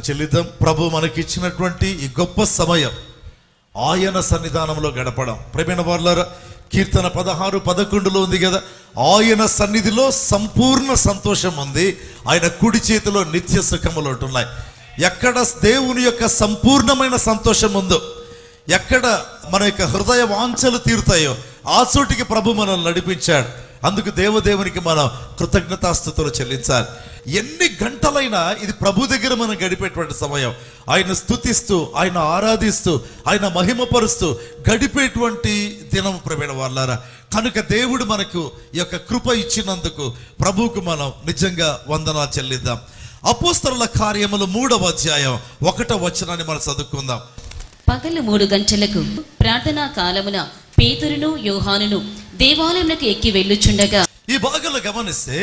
చెల్లిద్దాం ప్రభు మనకిచ్చినటువంటి ఈ గొప్ప సమయం ఆయన సన్నిధానంలో గడపడం ప్రేమైన వాళ్ళ కీర్తన పదహారు పదకొండులో ఉంది కదా ఆయన సన్నిధిలో సంపూర్ణ సంతోషం ఉంది ఆయన కుడి చేతిలో నిత్య సుఖములు ఉంటున్నాయి ఎక్కడ దేవుని యొక్క సంపూర్ణమైన సంతోషం ఉందో ఎక్కడ మన యొక్క హృదయ వాంఛలు తీరుతాయో ఆ చోటికి ప్రభు మనల్ని నడిపించాడు అందుకు దేవదేవునికి మనం కృతజ్ఞతాస్థుతులు చెల్లించాలి ఎన్ని గంటలైనా ఇది ప్రభు దగ్గర మనం గడిపేటువంటి సమయం ఆయన స్తుతిస్తూ ఆయన ఆరాధిస్తూ ఆయన మహిమపరుస్తూ గడిపేటువంటి దినం ప్రవీణ వాళ్ళారా కనుక దేవుడు మనకు ఈ యొక్క కృప ఇచ్చినందుకు ప్రభువుకు మనం నిజంగా వందనా చెల్లిద్దాం అపోస్తరుల కార్యములు మూడవ అధ్యాయం ఒకటో వచనాన్ని మనం చదువుకుందాం పగలు మూడు గంటలకు ప్రార్థనా కాలమున పేతురును యోహానును దేవాలయములకు ఎక్కి వెళ్ళుచుండగా ఈ భాగంలో గమనిస్తే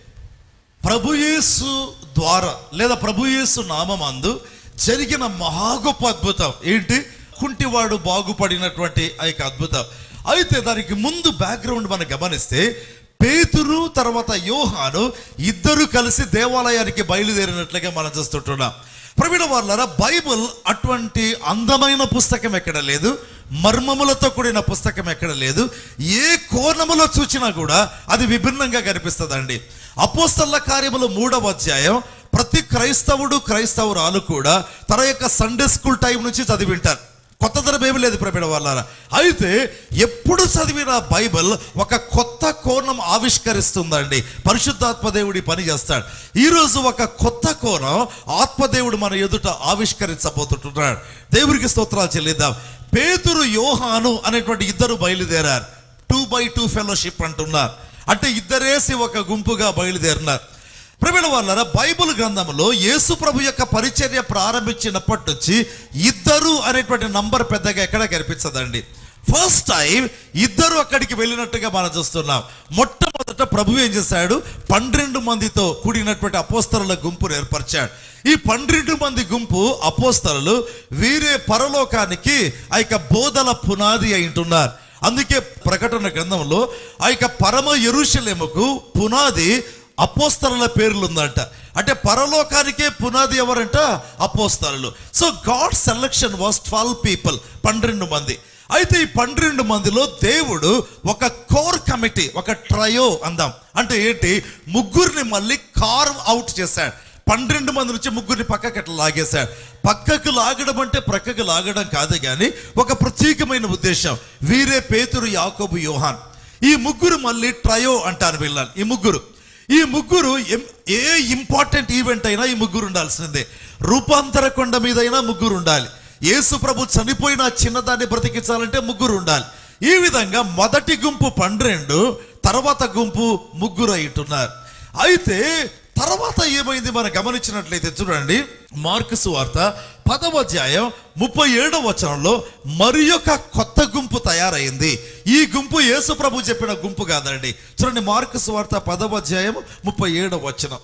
ప్రభుయేసు ద్వారా లేదా ప్రభుయేసు నామందు జరిగిన మహా గొప్ప అద్భుతం ఏంటి కుంటివాడు బాగుపడినటువంటి ఆ యొక్క అద్భుతం అయితే దానికి ముందు బ్యాక్గ్రౌండ్ మనం గమనిస్తే పేతురు తర్వాత యోహాను ఇద్దరు కలిసి దేవాలయానికి బయలుదేరినట్లుగా మనం చూస్తుంటున్నాం ప్రవీణ వాళ్ళరా బైబుల్ అటువంటి అందమైన పుస్తకం ఎక్కడ లేదు మర్మములతో కూడిన పుస్తకం ఎక్కడ లేదు ఏ కోణములో చూచినా కూడా అది విభిన్నంగా కనిపిస్తుందండి అపోస్తల కార్యములు మూడవ అధ్యాయం ప్రతి క్రైస్తవుడు క్రైస్తవురాలు కూడా తన యొక్క సండే స్కూల్ టైం నుంచి చదివింటారు కొత్త తరం ఏమి లేదు ప్రవీణ వాళ్ళారా అయితే ఎప్పుడు చదివిన బైబిల్ ఒక కొత్త కోణం ఆవిష్కరిస్తుందండి పరిశుద్ధాత్మ దేవుడి పని చేస్తాడు ఈరోజు ఒక కొత్త కోణం ఆత్మదేవుడు మన ఎదుట ఆవిష్కరించబోతుంటున్నాడు దేవుడికి స్తోత్రాలు చెల్లిద్దాం పేతురు యోహాను అనేటువంటి ఇద్దరు బయలుదేరారు టూ బై టూ ఫెలోషిప్ అంటున్నారు అంటే ఇద్దరేసి ఒక గుంపుగా బయలుదేరినారు ప్రవీణ వాళ్ళరా బైబిల్ గ్రంథంలో యేసు ప్రభు యొక్క పరిచర్య ప్రారంభించినప్పటి నుంచి ఇద్దరు అనేటువంటి నంబర్ పెద్దగా ఎక్కడ కనిపించదండి ఫస్ట్ టైం ఇద్దరు అక్కడికి వెళ్ళినట్టుగా మనం చూస్తున్నాం మొట్టమొదట ప్రభు ఏం చేశాడు పన్నెండు మందితో కూడినటువంటి అపోస్తరుల గుంపును ఏర్పరిచాడు ఈ పన్నెండు మంది గుంపు అపోస్తరులు వీరే పరలోకానికి ఆ యొక్క బోధల పునాది అయింటున్నారు అందుకే ప్రకటన గ్రంథంలో ఆ యొక్క పరమ ఎరుషలేముకు పునాది అపోస్తరుల పేర్లు ఉందంట అంటే పరలోకానికే పునాది ఎవరంట అపోస్తరులు so God selection was twelve people పన్నెండు మంది అయితే ఈ పన్నెండు మందిలో దేవుడు ఒక కోర్ కమిటీ ఒక ట్రయో అందాం అంటే ఏంటి ముగ్గురిని మళ్ళీ కార్వ్ అవుట్ చేశాడు పన్నెండు మంది నుంచి ముగ్గురిని పక్కకి అట్లా లాగేశాడు పక్కకు లాగడం అంటే ప్రక్కకు లాగడం కాదు కానీ ఒక ప్రత్యేకమైన ఉద్దేశం వీరే పేతురు యాకోబు యోహాన్ ఈ ముగ్గురు మళ్ళీ ట్రయో అంటారు వీళ్ళని ఈ ముగ్గురు ఈ ముగ్గురు ఎం- ఏ ఇంపార్టెంట్ ఈవెంట్ అయినా ఈ ముగ్గురు ఉండాల్సిందే రూపాంతర కొండ మీద అయినా ముగ్గురు ఉండాలి యేసు ప్రభు చనిపోయిన ఆ చిన్నదాన్ని బ్రతికించాలంటే ముగ్గురు ఉండాలి ఈ విధంగా మొదటి గుంపు పన్నెండు తర్వాత గుంపు ముగ్గురు అయిట్టున్నారు అయితే తర్వాత ఏమైంది మనం గమనించినట్లయితే చూడండి మార్కుసు వార్త పదవ అధ్యాయం ముప్పై ఏడవ వచనంలో మరి యొక్క కొత్త గుంపు తయారైంది ఈ గుంపు యేసు ప్రభు చెప్పిన గుంపు కాదండి చూడండి మార్కుసు వార్త పదవ అధ్యాయం ముప్పై ఏడవ వచనం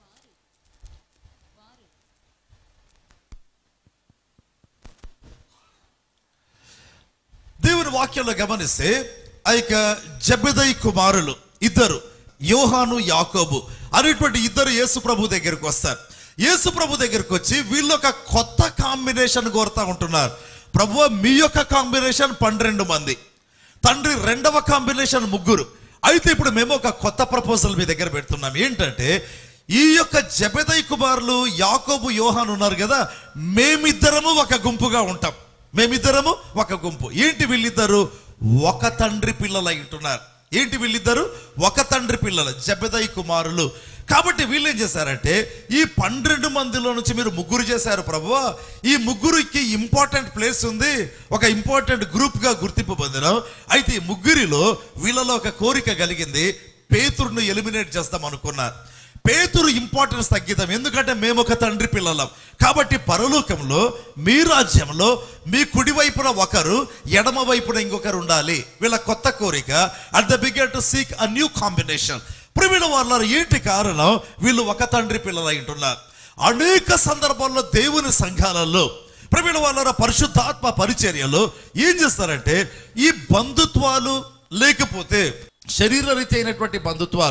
దేవుని వాక్యంలో గమనిస్తే ఆ యొక్క జబెదై కుమారులు ఇద్దరు యోహాను యాకోబు అనేటువంటి ఇద్దరు యేసు ప్రభు దగ్గరికి వస్తారు యేసు ప్రభు దగ్గరికి వచ్చి వీళ్ళు ఒక కొత్త కాంబినేషన్ కోరుతా ఉంటున్నారు ప్రభు మీ యొక్క కాంబినేషన్ పన్నెండు మంది తండ్రి రెండవ కాంబినేషన్ ముగ్గురు అయితే ఇప్పుడు మేము ఒక కొత్త ప్రపోజల్ మీ దగ్గర పెడుతున్నాం ఏంటంటే ఈ యొక్క జబెదై కుమారులు యాకోబు యోహాన్ ఉన్నారు కదా మేమిద్దరము ఒక గుంపుగా ఉంటాం మేమిద్దరము ఒక గుంపు ఏంటి వీళ్ళిద్దరు ఒక తండ్రి పిల్లలు అంటున్నారు ఏంటి వీళ్ళిద్దరు ఒక తండ్రి పిల్లలు జబెదై కుమారులు కాబట్టి వీళ్ళు ఏం చేశారంటే ఈ పన్నెండు మందిలో నుంచి మీరు ముగ్గురు చేశారు ప్రభువా ఈ ముగ్గురికి ఇంపార్టెంట్ ప్లేస్ ఉంది ఒక ఇంపార్టెంట్ గ్రూప్ గా గుర్తింపు పొందినాం అయితే ఈ ముగ్గురిలో వీళ్ళలో ఒక కోరిక కలిగింది పేతురును ఎలిమినేట్ చేస్తాం అనుకున్నారు పేతురు ఇంపార్టెన్స్ తగ్గిద్దాం ఎందుకంటే మేము ఒక తండ్రి పిల్లలం కాబట్టి పరలోకంలో మీ రాజ్యంలో మీ కుడి వైపున ఒకరు ఎడమ వైపున ఇంకొకరు ఉండాలి వీళ్ళ కొత్త కోరిక at the began to seek a new combination ప్రిమిడ వాళ్ళ ఏంటి కారణం వీళ్ళు ఒక తండ్రి పిల్లలు అంటున్నారు అనేక సందర్భాల్లో దేవుని సంఘాలలో ప్రవీణ వాళ్ళ పరిశుద్ధాత్మ పరిచర్యలో ఏం చేస్తారంటే ఈ బంధుత్వాలు లేకపోతే శరీర రీతి అయినటువంటి బంధుత్వాలు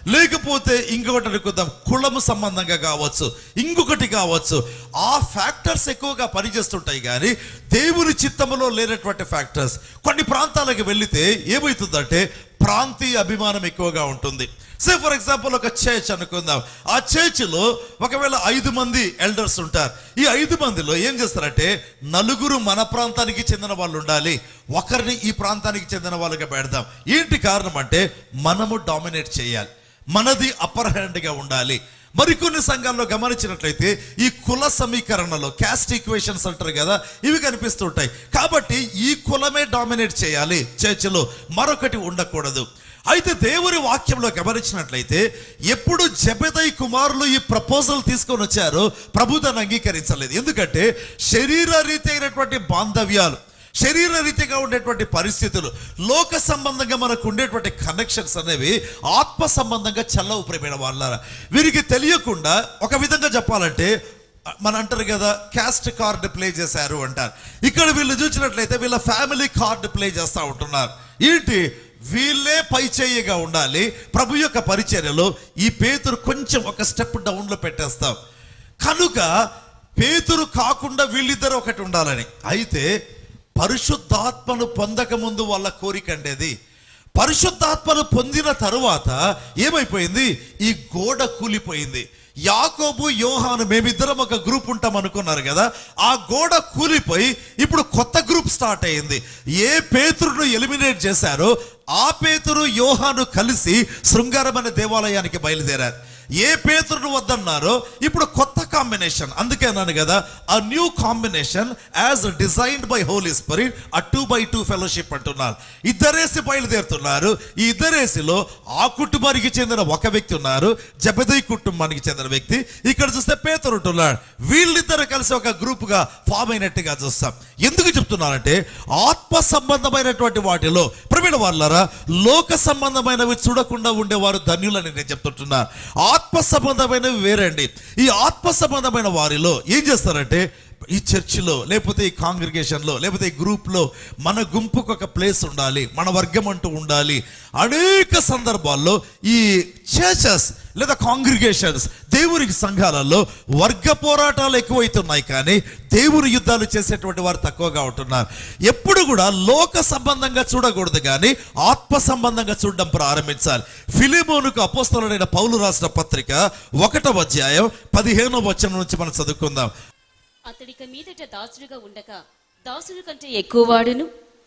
లేకపోతే ఇంకొకటి అనుకుందాం కులము సంబంధంగా కావచ్చు ఇంకొకటి కావచ్చు ఆ ఫ్యాక్టర్స్ ఎక్కువగా పనిచేస్తుంటాయి కానీ దేవుని చిత్తములో లేనటువంటి ఫ్యాక్టర్స్ కొన్ని ప్రాంతాలకు వెళితే ఏమవుతుందంటే ప్రాంతీయ అభిమానం ఎక్కువగా ఉంటుంది సే ఫర్ ఎగ్జాంపుల్ ఒక చర్చ్ అనుకుందాం ఆ చర్చిలో ఒకవేళ ఐదు మంది ఎల్డర్స్ ఉంటారు ఈ ఐదు మందిలో ఏం చేస్తారంటే నలుగురు మన ప్రాంతానికి చెందిన వాళ్ళు ఉండాలి ఒకరిని ఈ ప్రాంతానికి చెందిన వాళ్ళుగా పెడదాం ఏంటి కారణం అంటే మనము డామినేట్ చేయాలి మనది అప్పర్ హ్యాండ్గా ఉండాలి మరికొన్ని సంఘాల్లో గమనించినట్లయితే ఈ కుల సమీకరణలో క్యాస్ట్ ఈక్వేషన్స్ అంటారు కదా ఇవి కనిపిస్తుంటాయి కాబట్టి ఈ కులమే డామినేట్ చేయాలి చర్చిలో మరొకటి ఉండకూడదు అయితే దేవుని వాక్యంలో గమనించినట్లయితే ఎప్పుడు జబెదై కుమారులు ఈ ప్రపోజల్ తీసుకొని వచ్చారో ప్రభు దాన్ని అంగీకరించలేదు ఎందుకంటే శరీర రీతి అయినటువంటి బాంధవ్యాలు శరీర రీతిగా ఉండేటువంటి పరిస్థితులు లోక సంబంధంగా మనకు ఉండేటువంటి కనెక్షన్స్ అనేవి ఆత్మ సంబంధంగా చల్లవు ప్రేమైన వాళ్ళారా వీరికి తెలియకుండా ఒక విధంగా చెప్పాలంటే మన అంటారు కదా క్యాస్ట్ కార్డ్ ప్లే చేశారు అంటారు ఇక్కడ వీళ్ళు చూసినట్లయితే వీళ్ళ ఫ్యామిలీ కార్డ్ ప్లే చేస్తూ ఉంటున్నారు ఏంటి వీళ్ళే పై చేయిగా ఉండాలి ప్రభు యొక్క పరిచర్యలో ఈ పేతురు కొంచెం ఒక స్టెప్ డౌన్లో పెట్టేస్తాం కనుక పేతురు కాకుండా వీళ్ళిద్దరు ఒకటి ఉండాలని అయితే పరిశుద్ధాత్మను పొందక ముందు వాళ్ళ కోరిక అండేది పరిశుద్ధాత్మను పొందిన తరువాత ఏమైపోయింది ఈ గోడ కూలిపోయింది యాకోబు యోహాను మేమిద్దరం ఒక గ్రూప్ ఉంటాం అనుకున్నారు కదా ఆ గోడ కూలిపోయి ఇప్పుడు కొత్త గ్రూప్ స్టార్ట్ అయింది ఏ పేతురును ఎలిమినేట్ చేశారో ఆ పేతురు యోహాను కలిసి శృంగారం అనే దేవాలయానికి బయలుదేరారు ఏ పేతురును వద్దన్నారో ఇప్పుడు కొత్త కాంబినేషన్ అందుకే అన్నాను కదా ఆ new combination as designed by Holy Spirit ఆ టూ బై టూ ఫెలోషిప్ అంటున్నారు ఇద్దరేసి బయలుదేరుతున్నారు ఈ ఇద్దరేసిలో ఆ కుటుంబానికి చెందిన ఒక వ్యక్తి ఉన్నారు జబదయ్ కుటుంబానికి చెందిన వ్యక్తి ఇక్కడ చూస్తే పేతురు ఉంటున్నాడు వీళ్ళిద్దరు కలిసి ఒక గ్రూప్ గా ఫామ్ అయినట్టుగా చూస్తాం ఎందుకు చెప్తున్నానంటే ఆత్మ సంబంధమైనటువంటి వాటిలో ప్రవీణ వాళ్ళరా లోక సంబంధమైనవి చూడకుండా ఉండేవారు ధన్యులని నేను చెప్తుంటున్నాను ఆత్మ సంబంధమైనవి వేరండి ఈ ఆత్మ సంబంధమైన వారిలో ఏం చేస్తారంటే ఈ చర్చిలో లేకపోతే ఈ కాంగ్రిగేషన్లో లేకపోతే ఈ గ్రూప్లో మన గుంపుకు ఒక ప్లేస్ ఉండాలి మన వర్గం అంటూ ఉండాలి అనేక సందర్భాల్లో ఈ చర్చెస్ లేదా కాంగ్రిగేషన్స్ దేవునికి సంఘాలలో వర్గ పోరాటాలు ఎక్కువైతున్నాయి కానీ దేవుని యుద్ధాలు చేసేటువంటి వారు తక్కువగా ఉంటున్నారు ఎప్పుడు కూడా లోక సంబంధంగా చూడకూడదు కానీ ఆత్మ సంబంధంగా చూడడం ప్రారంభించాలి ఫిలిమోనుకు అపోస్తలుడైన పౌలు రాసిన పత్రిక ఒకటవ అధ్యాయం పదిహేనవ వచనం నుంచి మనం చదువుకుందాం అతడిక మీదట దాసుడుగా ఉండక దాసుడు కంటే ఎక్కువవాడును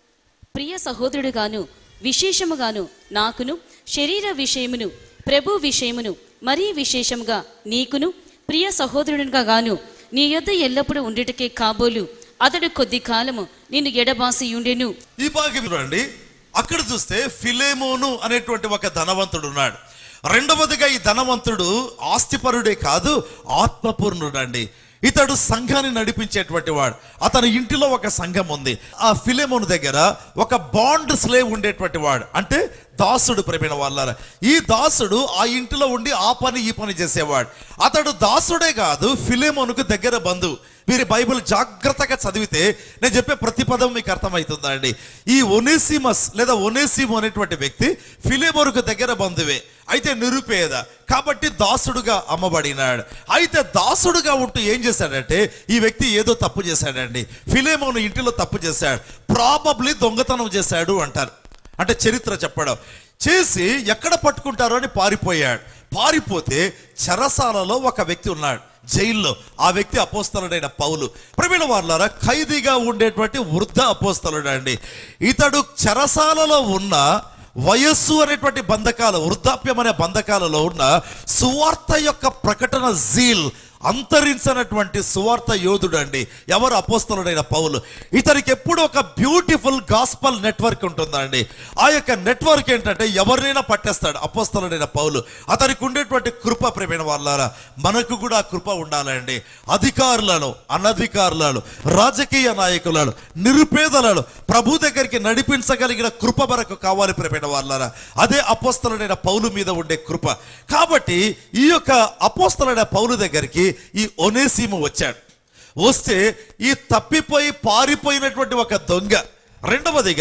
ప్రియ సహోదరుడుగాను విశేషముగాను నాకును శరీర విషయమును ప్రభు విషయమును మరీ విశేషముగా నీకును ప్రియ సహోదరునిగా గాను నీ యొద్ద ఎల్లప్పుడూ ఉండుటకే కాబోలు అతడు కొద్ది కాలము నిన్ను ఎడబాసి ఉండెను ఈ భాగ్యం చూడండి అక్కడ చూస్తే ఫిలేమోను అనేటువంటి ఒక ధనవంతుడు ఉన్నాడు రెండవదిగా ఈ ధనవంతుడు ఆస్తిపరుడే కాదు ఆత్మపూర్ణుడు అండి ఇతడు సంఘాన్ని నడిపించేటువంటి వాడు అతని ఇంటిలో ఒక సంఘం ఉంది ఆ ఫిలేమోను దగ్గర ఒక బాండ్ స్లేవ్ ఉండేటువంటి వాడు అంటే దాసుడు ప్రేమైన వాళ్ళారా ఈ దాసుడు ఆ ఇంటిలో ఉండి ఆ పని ఈ పని చేసేవాడు అతడు దాసుడే కాదు ఫిలేమోనుకు దగ్గర బంధువు మీరు బైబిల్ జాగ్రత్తగా చదివితే నేను చెప్పే ప్రతి పదం మీకు అర్థమవుతుందా అండి ఈ ఒనేసిమస్ లేదా ఒనేసిము అనేటువంటి వ్యక్తి ఫిలేమోనుకు దగ్గర బంధువే అయితే నిరుపేద కాబట్టి దాసుడుగా అమ్మబడినాడు అయితే దాసుడుగా ఉంటూ ఏం చేశాడంటే ఈ వ్యక్తి ఏదో తప్పు చేశాడండి ఫిలేమోను ఇంటిలో తప్పు చేశాడు ప్రాబబ్లీ దొంగతనం చేశాడు అంటారు అంటే చరిత్ర చెప్పడం చేసి ఎక్కడ పట్టుకుంటారో అని పారిపోయాడు పారిపోతే చెరసాలలో ఒక వ్యక్తి ఉన్నాడు జైల్లో ఆ వ్యక్తి అపోస్తలుడైన పౌలు ప్రవీణ వాళ్ళారా ఖైదీగా ఉండేటువంటి వృద్ధ అపోస్తలుడు అండి ఇతడు చెరసాలలో ఉన్న వయస్సు అనేటువంటి బంధకాలు వృద్ధాప్యం అనే బంధకాలలో ఉన్న సువార్త యొక్క ప్రకటన జీల్ అంతరించినటువంటి సువార్త యోధుడు అండి ఎవరు అపోస్తలుడైన పౌలు ఇతనికి ఎప్పుడు ఒక బ్యూటిఫుల్ గాస్పల్ నెట్వర్క్ ఉంటుందండి ఆ యొక్క నెట్వర్క్ ఏంటంటే ఎవరినైనా పట్టేస్తాడు అపోస్తలుడైన పౌలు అతనికి ఉండేటువంటి కృప ప్రేమైన వాళ్ళారా మనకు కూడా ఆ కృప ఉండాలండి అధికారులను అనధికారులను రాజకీయ నాయకులను నిరుపేదలను ప్రభు దగ్గరికి నడిపించగలిగిన కృప మనకు కావాలి ప్రేమైన వాళ్ళారా అదే అపోస్తలుడైన పౌలు మీద ఉండే కృప కాబట్టి ఈ యొక్క అపోస్తలుడైన పౌలు దగ్గరికి ఈ ఒనేసీము వచ్చాడు వస్తే ఈ తప్పిపోయి పారిపోయినటువంటి ఒక దొంగ రెండవదిగా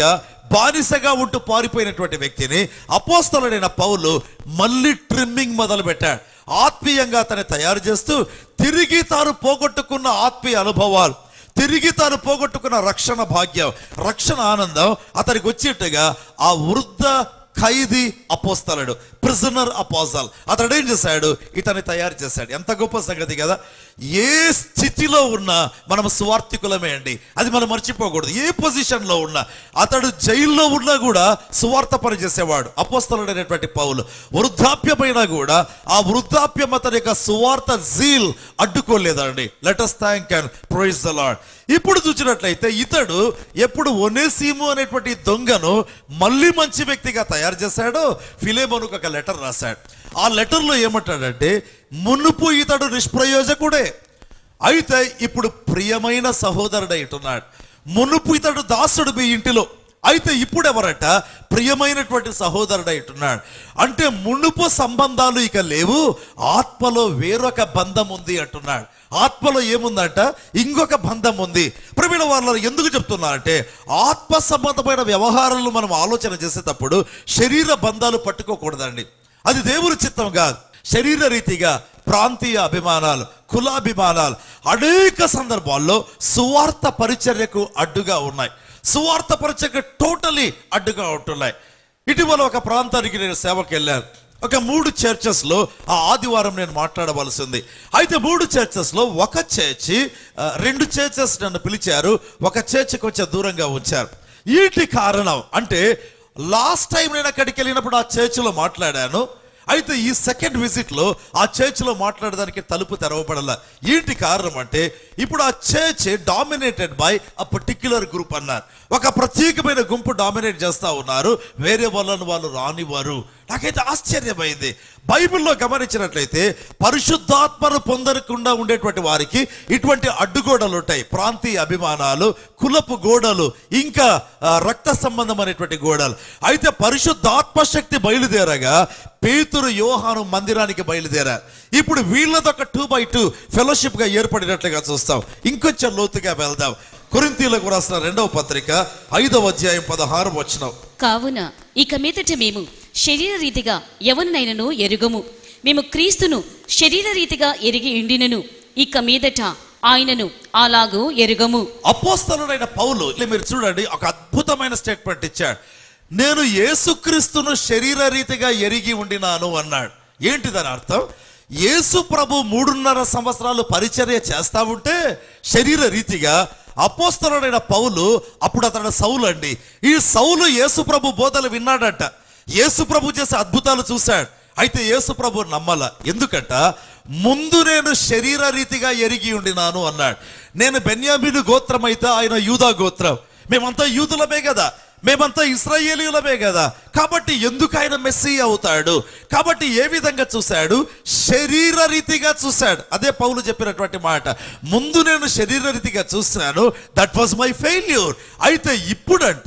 బానిసగా ఉంటూ పారిపోయినటువంటి వ్యక్తిని అపోస్తలుడైన పౌలు మళ్ళీ ట్రిమ్మింగ్ మొదలు పెట్టాడు ఆత్మీయంగా అతన్ని తయారు చేస్తూ తిరిగి తాను పోగొట్టుకున్న ఆత్మీయ అనుభవాలు తిరిగి తాను పోగొట్టుకున్న రక్షణ భాగ్యం రక్షణ ఆనందం అతనికి వచ్చేట్టుగా ఆ వృద్ధ ఖైదీ అపోస్తలుడు ప్రిజనర్ అపోజల్ అతడు ఏం చేశాడు ఇతన్ని తయారు చేశాడు ఎంత గొప్ప సంగతి కదా ఏ స్థితిలో ఉన్నా మనం స్వార్థికులమే అండి అది మనం మర్చిపోకూడదు ఏ పొజిషన్లో ఉన్నా అతడు జైల్లో ఉన్నా కూడా సువార్త పని చేసేవాడు అపోస్తలుడైనటువంటి పౌలు వృద్ధాప్యమైనా కూడా ఆ వృద్ధాప్యం అతని యొక్క సువార్త జీల్ అడ్డుకోలేదండి let us thank and praise the Lord ఇప్పుడు చూసినట్లయితే ఇతడు ఎప్పుడు ఒనేసీము అనేటువంటి దొంగను మళ్ళీ మంచి వ్యక్తిగా తయారు చేశాడు ఫిలేమోనుకు ఒక లెటర్ రాశాడు ఆ లెటర్లో ఏమంటాడంటే మునుపు ఇతడు నిష్ప్రయోజకుడే అయితే ఇప్పుడు ప్రియమైన సహోదరుడు అంటున్నాడు మునుపు ఇతడు దాసుడు మీ ఇంటిలో అయితే ఇప్పుడు ఎవరట ప్రియమైనటువంటి సహోదరుడు అంటున్నాడు అంటే మునుపు సంబంధాలు ఇక లేవు ఆత్మలో వేరొక బంధం ఉంది అంటున్నాడు ఆత్మలో ఏముందంట ఇంకొక బంధం ఉంది ప్రవీణ వాళ్ళు ఎందుకు చెప్తున్నారంటే ఆత్మ సంబంధమైన వ్యవహారాలను మనం ఆలోచన చేసేటప్పుడు శరీర బంధాలు పట్టుకోకూడదండి అది దేవుని చిత్తం కాదు శరీర రీతిగా ప్రాంతీయ అభిమానాలు కులాభిమానాలు అనేక సందర్భాల్లో సువార్త పరిచర్యకు అడ్డుగా ఉన్నాయి సువార్త పరిచర్యకు టోటలీ అడ్డుగా ఉంటున్నాయి ఇటీవల ఒక ప్రాంతానికి నేను సేవకు వెళ్ళాను ఒక మూడు చర్చెస్ లో ఆ ఆదివారం నేను మాట్లాడవలసి ఉంది అయితే మూడు చర్చెస్ లో ఒక చర్చి ఆ, రెండు చర్చెస్ నన్ను పిలిచారు ఒక చర్చి కొంచెం దూరంగా ఉంచారు వీటి కారణం అంటే లాస్ట్ టైం నేను అక్కడికి వెళ్ళినప్పుడు ఆ చర్చిలో మాట్లాడాను అయితే ఈ సెకండ్ విజిట్ లో ఆ చర్చ్ లో మాట్లాడడానికి తలుపు తెరవబడాల ఏంటి కారణం అంటే ఇప్పుడు ఆ church dominated by a particular group అన్నారు ఒక ప్రత్యేకమైన గుంపు డామినేట్ చేస్తా ఉన్నారు వేరే వాళ్ళను వాళ్ళు రానివారు నాకైతే ఆశ్చర్యమైంది బైబిల్లో గమనించినట్లయితే పరిశుద్ధాత్మను పొందకుండా ఉండేటువంటి వారికి ఇటువంటి అడ్డుగోడలు ఉంటాయి ప్రాంతీయ అభిమానాలు కులపు గోడలు ఇంకా ఆ, రక్త సంబంధం అనేటువంటి గోడలు అయితే పరిశుద్ధాత్మ శక్తి బయలుదేరగా పేతురు యోహాను మందిరానికి బయలుదేరారు ఇప్పుడు వీళ్ళది ఒక టూ బై టూ ఫెలోషిప్ గా ఏర్పడినట్లుగా చూస్తాం ఇంకొంచెం లోతుగా వెళ్దాం కొరింతీలకు రాసిన రెండవ పత్రిక ఐదవ అధ్యాయం పదహారు వచనం కావున ఇక మీదట మేము శరీర రీతిగా ఎవరినైనను ఎరుగము మేము క్రీస్తును శరీర రీతిగా ఎరిగి ఉండినను ఇక మీదట ఆయనను అలాగూ ఎరుగము అపోస్తలుడైన పౌలు ఇలా మీరు చూడండి ఒక అద్భుతమైన స్టేట్మెంట్ ఇచ్చాడు నేను యేసుక్రీస్తును శరీర రీతిగా ఎరిగి ఉండినాను అన్నాడు ఏంటి దాని అర్థం యేసు ప్రభు మూడున్నర సంవత్సరాలు పరిచర్య చేస్తా ఉంటే శరీర రీతిగా అపోస్తలుడైన పౌలు అప్పుడు అతడు సౌలు అండి ఈ సౌలు యేసు ప్రభు బోధలు విన్నాడట యేసు ప్రభు చేసే అద్భుతాలు చూశాడు అయితే యేసు ప్రభు నమ్మల ఎందుకంట ముందు నేను శరీర రీతిగా ఎరిగి ఉండినాను అన్నాడు నేను బెన్యామిను గోత్రం అయితే ఆయన యూదా గోత్రం మేమంతా యూదులమే కదా మేమంతా ఇస్రాయేలీయులమే కదా కాబట్టి ఎందుకు ఆయన మెస్సీ అవుతాడు కాబట్టి ఏ విధంగా చూశాడు శరీర రీతిగా చూశాడు అదే పౌలు చెప్పినటువంటి మాట ముందు నేను శరీర రీతిగా చూశాను దట్ వాజ్ మై ఫెయిల్యూర్ అయితే ఇప్పుడంట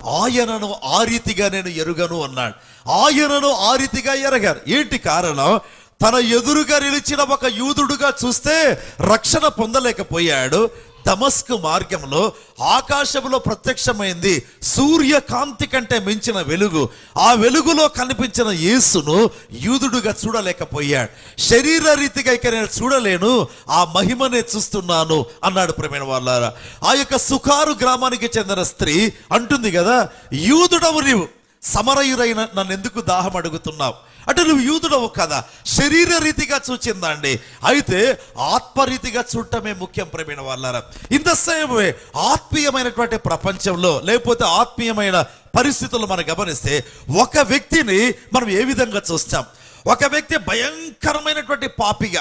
ఆయనను ఆ రీతిగా నేను ఎరుగను అన్నాడు ఆయనను ఆ రీతిగా ఎరగారు ఏంటి కారణం తన ఎదురుగా నిలిచిన ఒక యూదుడుగా చూస్తే రక్షణ పొందలేకపోయాడు దమస్కు మార్గంలో ఆకాశంలో ప్రత్యక్షమైంది సూర్యకాంతి కంటే మించిన వెలుగు ఆ వెలుగులో కనిపించిన యేసును యూదుడుగా చూడలేకపోయాడు శరీర రీతిగా ఇక నేను చూడలేను ఆ మహిమనే చూస్తున్నాను అన్నాడు ప్రేమైన వాళ్ళారా ఆ యొక్క సుఖారు గ్రామానికి చెందిన స్త్రీ అంటుంది కదా యూదుడవు నీవు సమరయురైన నన్ను ఎందుకు దాహం అడుగుతున్నావు అంటే నువ్వు యూదుడవు కదా శరీర రీతిగా చూచిందండి అయితే ఆత్మరీతిగా చూడటమే ముఖ్యం ప్రేమైన వాళ్ళారా ఇన్ ద సేమ్ వే ఆత్మీయమైనటువంటి ప్రపంచంలో లేకపోతే ఆత్మీయమైన పరిస్థితులు మనం గమనిస్తే ఒక వ్యక్తిని మనం ఏ విధంగా చూస్తాం ఒక వ్యక్తి భయంకరమైనటువంటి పాపిగా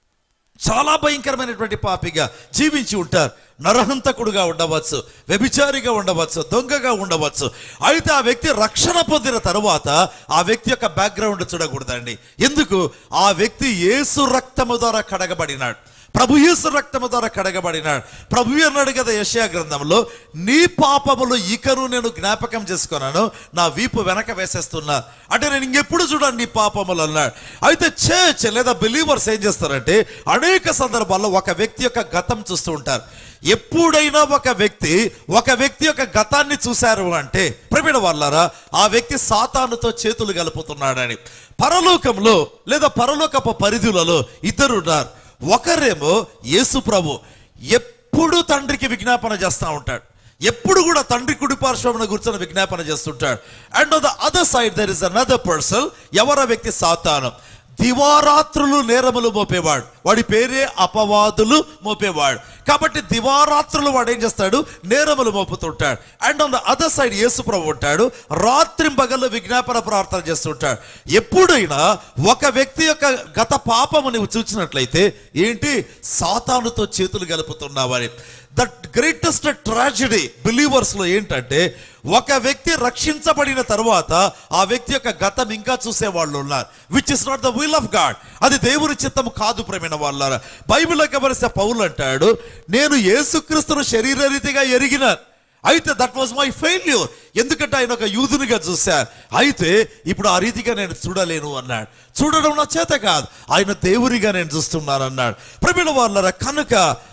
చాలా భయంకరమైనటువంటి పాపిగా జీవించి ఉంటారు నరహంతకుడుగా ఉండవచ్చు వ్యభిచారిగా ఉండవచ్చు దొంగగా ఉండవచ్చు అయితే ఆ వ్యక్తి రక్షణ పొందిన తరువాత ఆ వ్యక్తి యొక్క బ్యాక్గ్రౌండ్ చూడకూడదండి ఎందుకు ఆ వ్యక్తి యేసు రక్తము ద్వారా కడగబడినాడు ప్రభు యేసు రక్తము ద్వారా కడగబడినాడు ప్రభు అన్నాడు కదా యశయా గ్రంథంలో నీ పాపములు ఇకను నేను జ్ఞాపకం చేసుకున్నాను నా వీపు వెనక వేసేస్తున్నా అంటే నేను ఇంకెప్పుడు చూడండి నీ పాపములు అన్నాడు అయితే చర్చ్ లేదా బిలీవర్స్ ఏం చేస్తారంటే అనేక సందర్భాల్లో ఒక వ్యక్తి యొక్క గతం చూస్తూ ఉంటారు ఎప్పుడైనా ఒక వ్యక్తి ఒక వ్యక్తి యొక్క గతాన్ని చూశారు అంటే ప్రవీణ వాళ్ళారా ఆ వ్యక్తి సాతానుతో చేతులు గలుపుతున్నాడని పరలోకంలో లేదా పరలోకపు పరిధులలో ఇద్దరు ఉన్నారు ఒకరేమో యేసు ప్రభు ఎప్పుడు తండ్రికి విజ్ఞాపన చేస్తూ ఉంటాడు ఎప్పుడు కూడా తండ్రి కుడి పార్శ్వమున కూర్చొని విజ్ఞాపన చేస్తుంటాడు and on the other side there is another person ఎవర వ్యక్తి సాతాను దివారాత్రులు నేరములు మోపేవాడు వాడి పేరే అపవాదులు మోపేవాడు కాబట్టి దివారాత్రులు వాడు ఏం చేస్తాడు నేరములు మోపుతుంటాడు and on the other side యేసుప్రభు ఉంటాడు రాత్రి పగలు విజ్ఞాపన ప్రార్థన చేస్తుంటాడు ఎప్పుడైనా ఒక వ్యక్తి యొక్క గత పాపము నువ్వు చూసినట్లయితే ఏంటి సాతానుతో చేతులు గలుపుతున్నావని దట్ గ్రేటెస్ట్ ట్రాజడీ బిలీవర్స్ లో ఏంటంటే ఒక వ్యక్తి రక్షించబడిన తర్వాత ఆ వ్యక్తి యొక్క గతం ఇంకా చూసే వాళ్ళు ఉన్నారు which is not the will of God అది దేవుని చిత్తము కాదు ప్రేమైన వాళ్ళారా బైబిల్ గమనిస్తే పౌలు అంటాడు నేను యేసుక్రీస్తును శరీరరీతిగా ఎరిగిన అయితే దట్ వాజ్ మై ఫెయిల్యూర్ ఎందుకంటే ఆయన ఒక యూదునిగా చూశారు అయితే ఇప్పుడు ఆ రీతిగా నేను చూడలేను అన్నాడు చూడడం నా చేత కాదు ఆయన దేవునిగా నేను చూస్తున్నాను అన్నాడు ప్రవీణ వాళ్ళ కనుక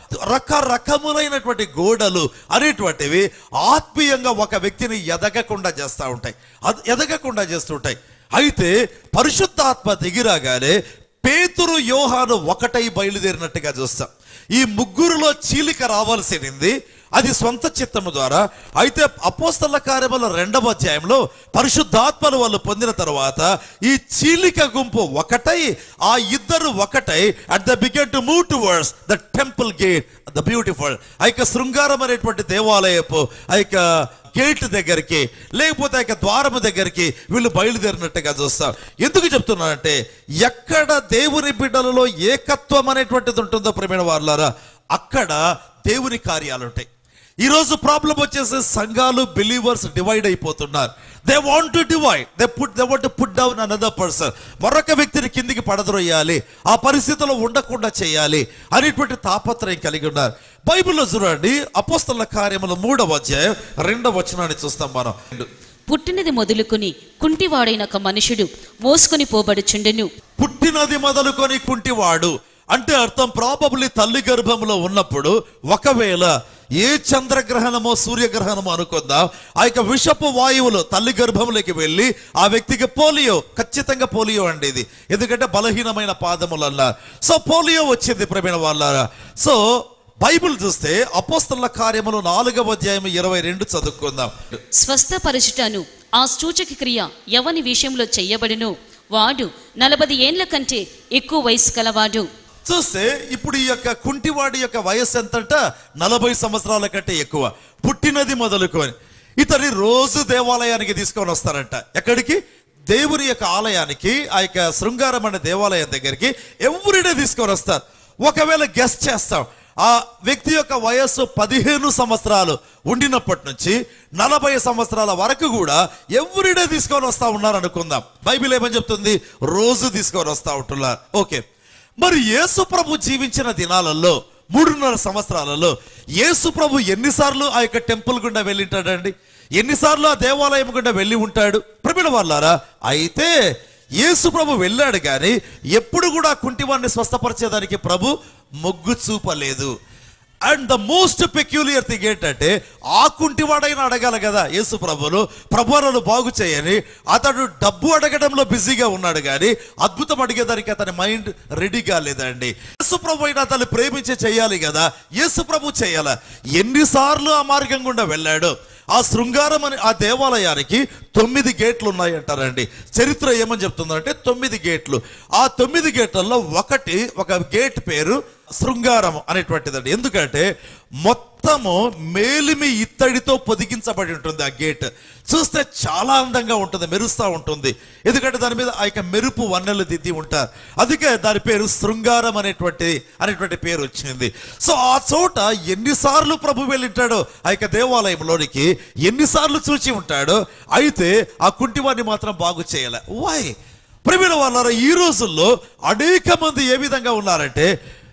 రకరకములైనటువంటి గోడలు అనేటువంటివి ఆత్మీయంగా ఒక వ్యక్తిని ఎదగకుండా చేస్తూ ఉంటాయి అది ఎదగకుండా చేస్తుంటాయి అయితే పరిశుద్ధాత్మ దిగిరాగానే పేతురు యోహాను ఒకటై బయలుదేరినట్టుగా చూస్తాం ఈ ముగ్గురులో చీలిక రావాల్సింది అది సొంత చిత్తము ద్వారా అయితే అపోస్తల కార్యముల రెండవ అధ్యాయంలో పరిశుద్ధాత్మను వాళ్ళు పొందిన తర్వాత ఈ చీలిక గుంపు ఒకటై ఆ ఇద్దరు ఒకటై at the began to move towards the temple gate the beautiful ఆ యొక్క శృంగారం అనేటువంటి దేవాలయపు ఆ యొక్క గేట్ దగ్గరికి లేకపోతే ఆ యొక్క ద్వారము దగ్గరికి వీళ్ళు బయలుదేరినట్టుగా చూస్తాం ఎందుకు చెప్తున్నానంటే ఎక్కడ దేవుని బిడ్డలలో ఏకత్వం అనేటువంటిది ఉంటుందో ప్రేమైన వాళ్ళారా అక్కడ దేవుని కార్యాలు ఉంటాయి ఈ రోజు ప్రాబ్లం వచ్చేసి సంఘాలు బిలీవర్స్ డివైడ్ అయిపోతున్నారు they want to divide they put they want put down another person మరొక వ్యక్తిని కిందికి పడద్రోయాలి ఆ పరిస్థితిలో ఉండకుండా చేయాలి అనేటువంటి తాపత్రయం కలిగి ఉన్నారు బైబిల్లో చూడండి అపోస్తల కార్యముల మూడవ అధ్యాయం రెండవ వచనాన్ని చూస్తాం మనం పుట్టినది మొదలుకొని కుంటివాడైన ఒక మనుషుడు మోసుకొని పోబడుచుండెను పుట్టినది మొదలుకొని కుంటివాడు అంటే అర్థం ప్రాబబ్లీ తల్లి గర్భంలో ఉన్నప్పుడు ఒకవేళ ఏ చంద్రగ్రహణమో సూర్యగ్రహణమో అనుకుందాం ఆ యొక్క విషపు వాయువులు తల్లి గర్భంలోకి వెళ్ళి ఆ వ్యక్తికి పోలియో ఖచ్చితంగా పోలియో అండి ఇది ఎందుకంటే బలహీనమైన పాదములు అన్నారు సో పోలియో వచ్చింది ప్రవీణ వాళ్ళారా సో బైబిల్ చూస్తే అపోస్తల కార్యములు నాలుగవ అధ్యాయం ఇరవై రెండు చదువుకుందాం స్వస్థపరచుటను ఆ సూచక క్రియ ఎవని విషయంలో చెయ్యబడును వాడు నలభై ఏండ్ల కంటే ఎక్కువ వయసు కలవాడు చూస్తే ఇప్పుడు ఈ యొక్క కుంటివాడి యొక్క వయస్సు ఎంతట నలభై సంవత్సరాల కంటే ఎక్కువ పుట్టినది మొదలుకొని ఇతని రోజు దేవాలయానికి తీసుకొని వస్తారంట ఎక్కడికి దేవుని యొక్క ఆలయానికి ఆ యొక్క శృంగారం అనే దేవాలయం దగ్గరికి ఎవ్రీడే తీసుకొని వస్తారు ఒకవేళ గెస్ట్ చేస్తాం ఆ వ్యక్తి యొక్క వయస్సు పదిహేను సంవత్సరాలు ఉండినప్పటి నుంచి నలభై సంవత్సరాల వరకు కూడా ఎవ్రీడే తీసుకొని వస్తా ఉన్నారు అనుకుందాం బైబిల్ ఏమని చెప్తుంది రోజు తీసుకొని వస్తా ఉంటున్నారు ఓకే మరి యేసు ప్రభు జీవించిన దినాలలో మూడున్నర సంవత్సరాలలో యేసు ప్రభు ఎన్నిసార్లు ఆ యొక్క టెంపుల్ గుండా వెళ్ళింటాడండి ఎన్నిసార్లు ఆ దేవాలయం గుండా వెళ్ళి ఉంటాడు ప్రమిడ వాళ్ళారా అయితే యేసు ప్రభు వెళ్ళాడు కానీ ఎప్పుడు కూడా కుంటివాన్ని స్వస్థపరిచేదానికి ప్రభు మొగ్గు చూపలేదు and the most peculiar thing ఏంటంటే ఆ కుంటివాడైనా అడగాలి కదా యేసు ప్రభులు ప్రభువులను బాగు చేయని అతడు డబ్బు అడగడంలో బిజీగా ఉన్నాడు కానీ అద్భుతం అడిగేదానికి అతని మైండ్ రెడీగా లేదండి యేసు ప్రభు అయినా అతను ప్రేమించి చేయాలి కదా యేసు ప్రభు చేయాల ఎన్నిసార్లు ఆ మార్గం గుండా వెళ్ళాడు ఆ శృంగారం అని ఆ దేవాలయానికి తొమ్మిది గేట్లు ఉన్నాయి అంటారండి చరిత్ర ఏమని చెప్తుందంటే తొమ్మిది గేట్లు ఆ తొమ్మిది గేట్లలో ఒకటి ఒక గేట్ పేరు శృంగారం అనేటువంటిదండి ఎందుకంటే మొత్తము మేలిమి ఇత్తడితో పొదిగించబడి ఉంటుంది ఆ గేట్ చూస్తే చాలా అందంగా ఉంటుంది మెరుస్తూ ఉంటుంది ఎందుకంటే దాని మీద ఆ యొక్క మెరుపు వన్నెలు దిద్ది ఉంటారు అందుకే దాని పేరు శృంగారం అనేటువంటి అనేటువంటి పేరు వచ్చింది సో ఆ చోట ఎన్నిసార్లు ప్రభు వెళ్ళింటాడో ఆ యొక్క దేవాలయంలోనికి ఎన్నిసార్లు చూచి ఉంటాడో అయితే ఆ కుంటివాడిని మాత్రం బాగు చేయలే వై ప్రేమిల వాళ్ళారా ఈ రోజుల్లో అనేక మంది ఏ విధంగా ఉన్నారంటే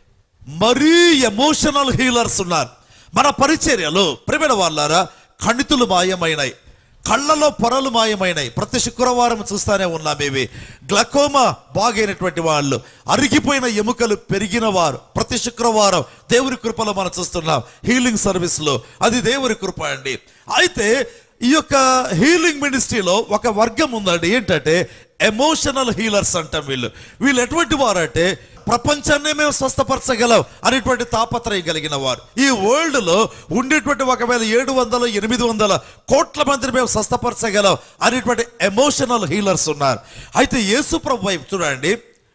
మరీ ఎమోషనల్ హీలర్స్ ఉన్నారు మన పరిచర్యలో ప్రేమిల వాళ్ళారా కణితులు మాయమైనాయి కళ్ళలో పొరలు మాయమైనాయి ప్రతి శుక్రవారం చూస్తానే ఉన్నాం ఇవి గ్లకోమా బాగైనటువంటి వాళ్ళు అరిగిపోయిన ఎముకలు పెరిగిన వారు ప్రతి శుక్రవారం దేవుని కృపలో మనం చూస్తున్నాం హీలింగ్ సర్వీస్లో అది దేవుని కృప అండి అయితే ఈ యొక్క హీలింగ్ మినిస్ట్రీలో ఒక వర్గం ఉందండి ఏంటంటే ఎమోషనల్ హీలర్స్ అంటాం వీళ్ళు వీళ్ళు ఎటువంటి వారంటే ప్రపంచాన్నే మేము స్వస్థపరచగలం అనేటువంటి తాపత్రయం కలిగిన వారు ఈ వరల్డ్ లో ఉండేటువంటి ఒకవేళ ఏడు వందల ఎనిమిది వందల కోట్ల మందిని మేము స్వస్థపరచగలం అనేటువంటి ఎమోషనల్ హీలర్స్ ఉన్నారు అయితే యేసు ప్రభు వైపు చూడండి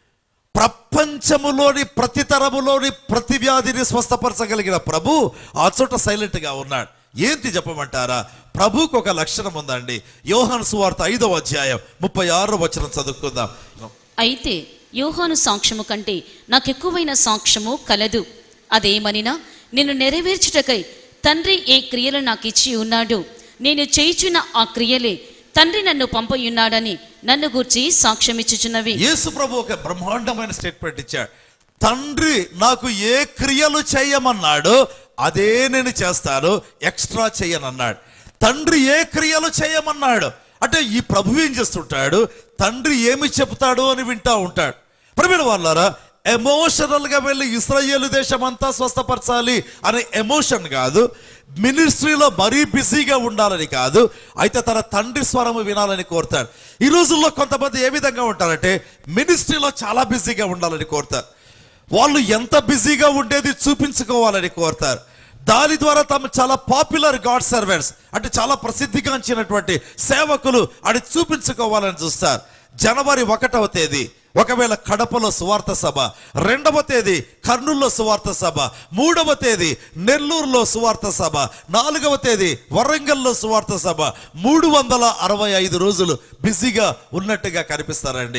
ప్రపంచములోని ప్రతి తరములోని ప్రతి వ్యాధిని స్వస్థపరచగలిగిన ప్రభు ఆ చోట సైలెంట్ గా ఉన్నాడు ఏంటి చెప్పమంటారా ప్రభుకు ఒక లక్షణం ఉందండి యోహాను సువార్త ఐదవ అధ్యాయం ముప్పై ఆరో వచనం చదువుకుందాం అయితే యోహాను సాక్ష్యము కంటే నాకెక్కువైన సాక్ష్యము కలదు అదేమనినా నేను నెరవేర్చుటకై తండ్రి ఏ క్రియలు నాకు ఇచ్చి ఉన్నాడు నేను చేయుచున్న ఆ క్రియలే తండ్రి నన్ను పంపయున్నాడని నన్ను గూర్చి సాక్ష్యమిచ్చుచున్నవి యేసు ప్రభు ఒక బ్రహ్మాండమైన స్టేట్మెంట్ ఇచ్చాడు తండ్రి నాకు ఏ క్రియలు చేయమన్నాడో అదే నేను చేస్తాను ఎక్స్ట్రా చేయనన్నాడు తండ్రి ఏ క్రియలు చేయమన్నాడు అంటే ఈ ప్రభు ఏం చేస్తుంటాడు తండ్రి ఏమి చెప్తాడు అని వింటా ఉంటాడు ప్రవీణ వాళ్ళారా ఎమోషనల్ గా వెళ్ళి ఇస్రాయేల్ దేశం అంతా స్వస్థపరచాలి అనే ఎమోషన్ కాదు మినిస్ట్రీలో మరీ బిజీగా ఉండాలని కాదు అయితే తన తండ్రి స్వరము వినాలని కోరుతాడు ఈ రోజుల్లో కొంతమంది ఏ విధంగా ఉంటారంటే మినిస్ట్రీలో చాలా బిజీగా ఉండాలని కోరుతారు వాళ్ళు ఎంత బిజీగా ఉండేది చూపించుకోవాలని కోరుతారు దాని ద్వారా తమ చాలా పాపులర్ గాడ్ సర్వెంట్స్ అంటే చాలా ప్రసిద్ధిగాంచినటువంటి సేవకులు అని చూపించుకోవాలని చూస్తారు జనవరి ఒకటవ తేదీ ఒకవేళ కడపలో సువార్త సభ రెండవ తేదీ కర్నూలులో సువార్త సభ మూడవ తేదీ నెల్లూరులో సువార్త సభ నాలుగవ తేదీ వరంగల్లో సువార్త సభ మూడు వందల అరవై ఐదు రోజులు బిజీగా ఉన్నట్టుగా కనిపిస్తారండి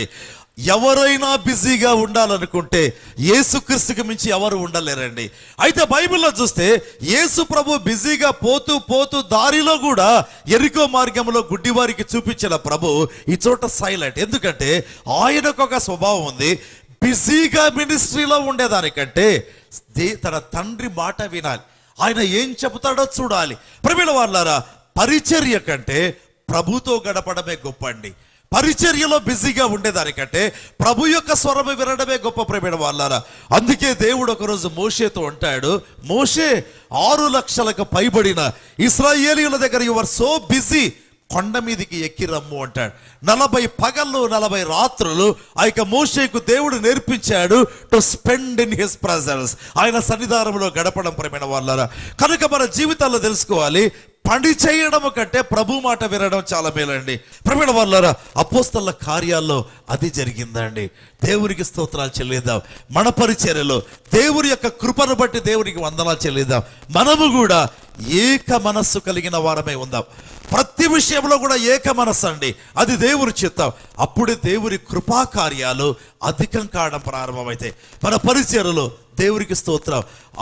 ఎవరైనా బిజీగా ఉండాలనుకుంటే యేసుక్రీస్తుకి మించి ఎవరు ఉండలేరండి అయితే బైబిల్లో చూస్తే యేసు ప్రభు బిజీగా పోతూ పోతూ దారిలో కూడా ఎరికో మార్గంలో గుడ్డివారికి చూపించిన ప్రభు ఈ చోట సైలెంట్ ఎందుకంటే ఆయనకు ఒక స్వభావం ఉంది బిజీగా మినిస్ట్రీలో ఉండేదానికంటే దే- తన తండ్రి మాట వినాలి ఆయన ఏం చెబుతాడో చూడాలి ప్రవీణ వాళ్ళారా పరిచర్య కంటే ప్రభుతో గడపడమే గొప్ప అండి పరిచర్యలో బిజీగా ఉండేదానికంటే ప్రభు యొక్క స్వరము వినడమే గొప్ప ప్రేమైన వాళ్ళారా అందుకే దేవుడు ఒకరోజు మోషేతో అంటాడు మోషే ఆరు లక్షలకు పైబడిన ఇస్రాయేలీల దగ్గర యువర్ సో బిజీ కొండ మీదికి ఎక్కి రమ్ము అంటాడు నలభై పగళ్ళు నలభై రాత్రులు ఆ యొక్క మోషేకు దేవుడు నేర్పించాడు to spend in his presence ఆయన సన్నిధానంలో గడపడం ప్రేమైన వాళ్ళారా కనుక మన జీవితాల్లో తెలుసుకోవాలి పని చేయడం కంటే ప్రభు మాట వినడం చాలా మేలండి ప్రవీణ వాళ్ళారా అపోస్తల కార్యాల్లో అది జరిగిందండి దేవునికి స్తోత్రాలు చెల్లిద్దాం మన పరిచర్యలో దేవుని యొక్క కృపను బట్టి దేవునికి వందనాలు చెల్లిద్దాం మనము కూడా ఏక మనస్సు కలిగిన వారమే ఉందాం ప్రతి విషయంలో కూడా ఏక మనస్సు అండి అది దేవుని చిత్తం అప్పుడే దేవుని కృపా కార్యాలు అధికం కావడం ప్రారంభమైతే మన పరిచర్యలో దేవునికి స్తోత్రం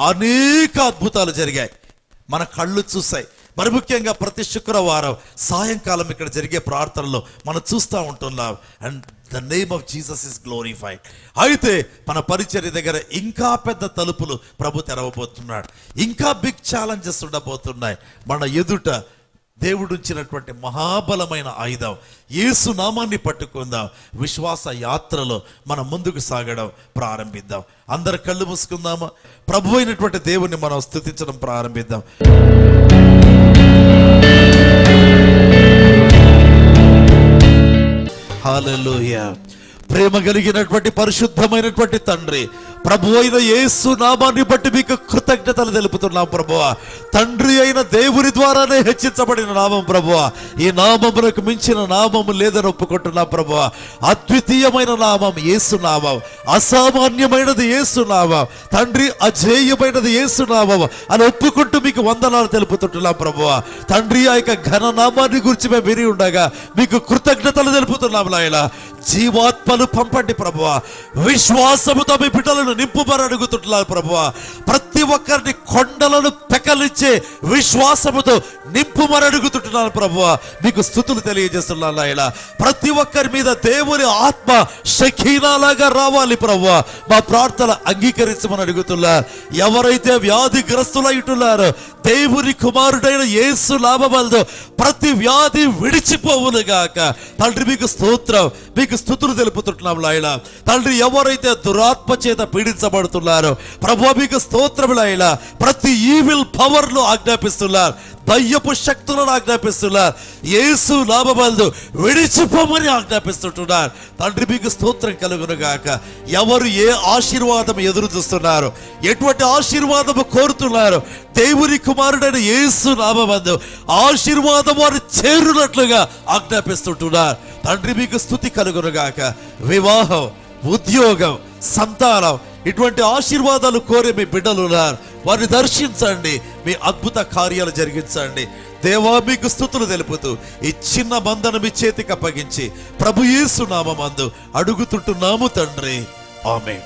అనేక అద్భుతాలు జరిగాయి మన కళ్ళు చూసాయి మరి ముఖ్యంగా ప్రతి శుక్రవారం సాయంకాలం ఇక్కడ జరిగే ప్రార్థనలో మనం చూస్తూ ఉంటున్నాం and the name of Jesus is glorified అయితే మన పరిచర్య దగ్గర ఇంకా పెద్ద తలుపులు ప్రభు తెరవబోతున్నాడు ఇంకా బిగ్ ఛాలెంజెస్ ఉండబోతున్నాయి మన ఎదుట దేవుడుంచినటువంటి మహాబలమైన ఆయుధం యేసు నామాన్ని పట్టుకుందాం విశ్వాస యాత్రలో మనం ముందుకు సాగడం ప్రారంభిద్దాం అందరు కళ్ళు మూసుకుందామా ప్రభు అయినటువంటి దేవుని మనం స్థుతించడం ప్రారంభిద్దాం హల్లెలూయా ప్రేమ కలిగినటువంటి పరిశుద్ధమైనటువంటి తండ్రి ప్రభు అయిన యేసు నామాన్ని బట్టి మీకు కృతజ్ఞతలు తెలుపుతున్నాం ప్రభువ తండ్రి అయిన దేవుని ద్వారానే హెచ్చించబడిన నామం ప్రభువ ఈ నామమునకు మించిన నామము లేదని ఒప్పుకుంటున్నాం ప్రభువ అద్వితీయమైన నామం యేసు నామం అసామాన్యమైనది యేసు నామం తండ్రి అజేయమైనది యేసు నామం అని ఒప్పుకుంటూ మీకు వందనాలు తెలుపుతుంటున్నాం ప్రభువ తండ్రి ఆ యొక్క ఘన నామాన్ని గురించి మేము విని ఉండగా మీకు కృతజ్ఞతలు తెలుపుతున్నాం నాయన జీవాత్మలు పంపండి ప్రభువ విశ్వాసముతో మీ బిడ్డలను నింపుమని అడుగుతుంటున్నారు ప్రభువ ప్రతి ఒక్కరిని కొండలను పెకలించే విశ్వాసముతో నింపుమని అడుగుతుంటున్నాను ప్రభువ మీకు స్థుతులు తెలియజేస్తున్నాను ఆయన ప్రతి ఒక్కరి మీద దేవుని ఆత్మ షకీనాలాగా రావాలి ప్రభువ మా ప్రార్థన అంగీకరించమని అడుగుతున్నారు ఎవరైతే వ్యాధిగ్రస్తులైటున్నారో దేవుని కుమారుడైన యేసు లాభబలదు ప్రతి వ్యాధి విడిచిపోవును గాక తండ్రి మీకు స్తోత్రం మీకు స్థుతులు తెలుపుతుంటున్నాం లాయన తండ్రి ఎవరైతే దురాత్మ చేత పీడించబడుతున్నారో ప్రభు మీకు స్తోత్రం లాయన ప్రతి ఈవిల్ పవర్ లో ఆజ్ఞాపిస్తున్నారు దయ్యపు శక్తులను ఆజ్ఞాపిస్తున్నారు యేసు లాభబలదు విడిచిపోమని ఆజ్ఞాపిస్తుంటున్నారు తండ్రి మీకు స్తోత్రం కలుగును గాక ఎవరు ఏ ఆశీర్వాదం ఎదురు చూస్తున్నారు ఎటువంటి ఆశీర్వాదము కోరుతున్నారు దేవుని కుమారుడైన యేసు నామమందు ఆశీర్వాదం వారు చేరునట్లుగా ఆజ్ఞాపిస్తుంటున్నారు తండ్రి మీకు స్థుతి కలుగును గాక వివాహం ఉద్యోగం సంతానం ఇటువంటి ఆశీర్వాదాలు కోరే మీ బిడ్డలు ఉన్నారు వారిని దర్శించండి మీ అద్భుత కార్యాలు జరిగించండి దేవా మీకు స్థుతులు తెలుపుతూ ఈ చిన్న బంధను మీ చేతికి అప్పగించి ప్రభు యేసు నామందు అడుగుతుంటున్నాము తండ్రి ఆమె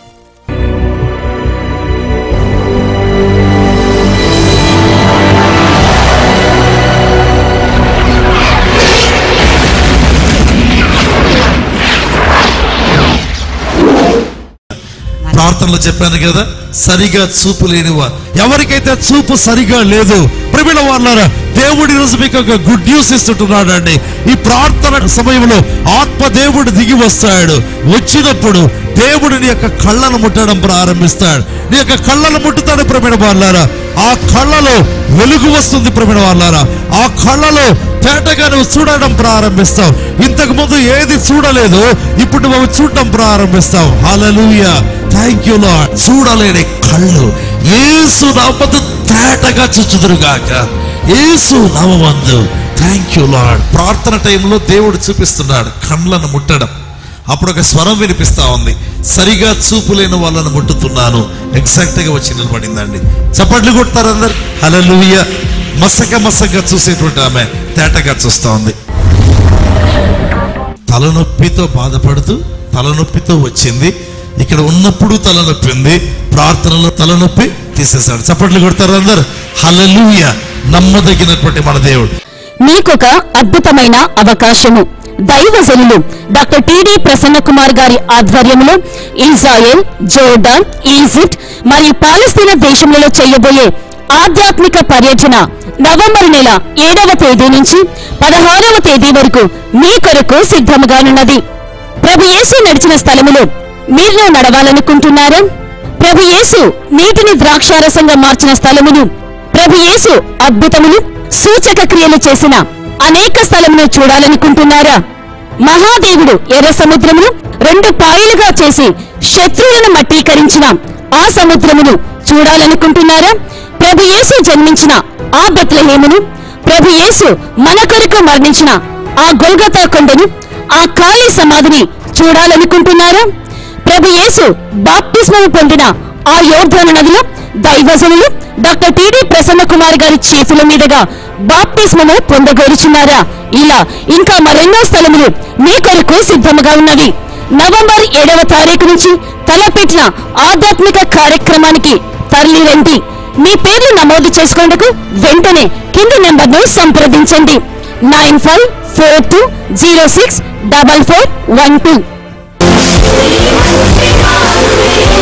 ప్రార్థనలో చెప్పాను కదా సరిగా చూపు లేనివారు ఎవరికైతే చూపు సరిగా లేదు ప్రమిళ వాళ్ళారా దేవుడి రోజు మీకు ఒక గుడ్ న్యూస్ ఇస్తుంటున్నాడు అండి ఈ ప్రార్థన సమయంలో ఆత్మ దేవుడు దిగి వస్తాడు వచ్చినప్పుడు దేవుడు నీ యొక్క కళ్ళను ముట్టడం ప్రారంభిస్తాడు నీ యొక్క కళ్ళను ముట్టుతాడు ప్రమిణ వాళ్ళారా ఆ కళ్ళలో వెలుగు వస్తుంది ప్రమిణ వాళ్ళారా ఆ కళ్ళలో తేటగా నువ్వు చూడడం ప్రారంభిస్తావు ఇంతకు ముందు ఏది చూడలేదు ఇప్పుడు నువ్వు చూడడం ప్రారంభిస్తావు హల్లెలూయా థ్యాంక్ యూ లార్డ్ చూడలేని కళ్ళు యేసు నామదు తేటగా చూచుదురుగాక యేసు నామందు థ్యాంక్ యూ లార్డ్ ప్రార్థన టైంలో దేవుడు చూపిస్తున్నాడు కళ్ళను ముట్టడం అప్పుడు ఒక స్వరం వినిపిస్తా ఉంది సరిగా చూపు లేని వాళ్ళను ముట్టుతున్నాను ఎగ్జాక్ట్ గా వచ్చి నిలబడిందండి చప్పట్లు కొడతారు అందరు హలలుయ మసక మసక చూసేటువంటి ఆమె తేటగా చూస్తా ఉంది తలనొప్పితో బాధపడుతూ తలనొప్పితో వచ్చింది ఇక్కడ ఉన్నప్పుడు తలనొప్పి ఉంది ప్రార్థనలో తలనొప్పి తీసేశాడు చప్పట్లు కొడతారు అందరు హలలుయ నమ్మదగినటువంటి మన దేవుడు మీకొక అద్భుతమైన అవకాశము దైవజనులు డాక్టర్ టిడి ప్రసన్న కుమార్ గారి ఆధ్వర్యంలో ఇజ్రాయెల్ జోర్డాన్ ఈజిప్ట్ మరియు పాలస్తీనా దేశములలో చేయబోయే ఆధ్యాత్మిక పర్యటన నవంబర్ నెల ఏడవ తేదీ నుంచి పదహారవ తేదీ వరకు మీ కొరకు సిద్ధముగానున్నది ప్రభు యేసు నడిచిన స్థలములో మీరు నడవాలనుకుంటున్నారా ప్రభు యేసు నీటిని ద్రాక్షారసంగా మార్చిన స్థలమును ప్రభు యేసు అద్భుతములు సూచక క్రియలు చేసిన అనేక స్థలమును చూడాలనుకుంటున్నారా మహాదేవుడు ఎర్ర సముద్రమును రెండు పాయలుగా చేసి శత్రువులను మట్టీకరించిన ఆ సముద్రమును చూడాలనుకుంటున్నారా ప్రభు యేసు జన్మించిన ఆ బెత్లహేమును ప్రభు యేసు మన కొరకు మరణించిన ఆ గొల్గతా కొండను ఆ ఖాళీ సమాధిని చూడాలనుకుంటున్నారా ప్రభు యేసు బాప్తిస్మము పొందిన ఆ యోర్ధన నదిలో దైవజనులు డాక్టర్ టిడి ప్రసన్న కుమార్ గారి చేతుల మీదుగా బాప్తిస్మము పొందగోరుచున్నారా ఇలా ఇంకా మరెన్నో స్థలములు మీ కొరకు సిద్ధముగా ఉన్నవి నవంబర్ ఏడవ తారీఖు నుంచి తలపెట్టిన ఆధ్యాత్మిక కార్యక్రమానికి తరలి రండి మీ పేర్లు నమోదు చేసుకుంటకు వెంటనే కింది నెంబర్ను సంప్రదించండి nine five four two zero six double four one two